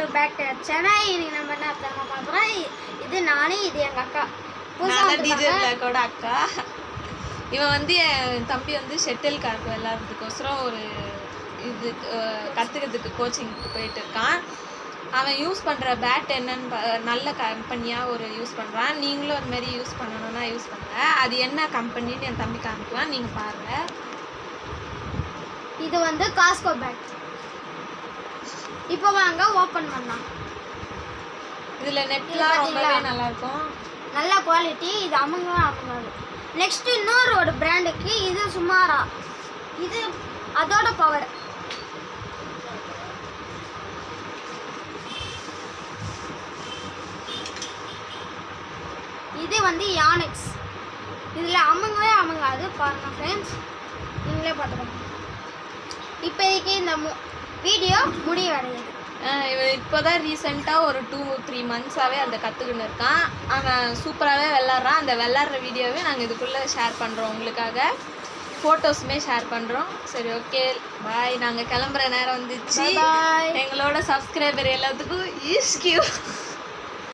Welcome back to channel இன்னைக்கு நம்ம என்ன தெரியுமா பார்க்குறோம் இது நானே இது எங்கள் அக்கா புதுசா நான் தான் டிஜே வந்திருக்காங்க. பிளாக்கோட அக்கா இவன் வந்து என் தம்பி வந்து ஷெட்டில் கார்க் விளையாடுறதுக்கோசரம் ஒரு இது அஹ், கத்துக்கிறதுக்கு கோச்சிங் போயிட்டு இருக்கான் அவன் யூஸ் பண்ணுற பேட் என்னன்னு பா- நல்ல கம்பெனியாக ஒரு யூஸ் பண்ணுறான் நீங்களும் அந்த மாதிரி யூஸ் பண்ணணும்னா யூஸ் பண்ணுங்க அது என்ன கம்பெனின்னு என் தம்பி காமிக்குவான் நீங்கள் பாருங்கள் இது வந்து காஸ்கோ பேக் இப்போ வாங்க ஓப்பன் பண்ணலாம் இதில் நெட்லாம் இது ரொம்பவே பாத்தீங்களா? நல்லாயிருக்கும் நல்ல குவாலிட்டி இது அமுங்கவே அமுங்காது நெக்ஸ்ட் இன்னொரு ஒரு பிராண்டுக்கு இது சுமாரா இது அதோட பவர் இது வந்து யானெக்ஸ் இதில் அமுங்கவே அமுங்காது பாருங்க ஃப்ரெண்ட்ஸ் நீங்களே பார்த்துக்கோங்க இப்போதைக்கு இந்த வீடியோ முடிவடையுது ஆஹ் இவன் இப்போதான் ரீசெண்டாக ஒரு டூ த்ரீ மந்த்ஸாகவே அந்த கற்றுக்கின்னு இருக்கான் அவன் சூப்பராகவே விளாட்றான் அந்த விளாட்ற வீடியோவே நாங்கள் இதுக்குள்ளே ஷேர் பண்ணுறோம் உங்களுக்காக ஃபோட்டோஸுமே ஷேர் பண்ணுறோம் சரி ஓகே பாய் நாங்கள் கிளம்புற நேரம் வந்துச்சு பாய் எங்களோட சப்ஸ்கிரைபர் எல்லாத்துக்கும் ஈஸ்கியூ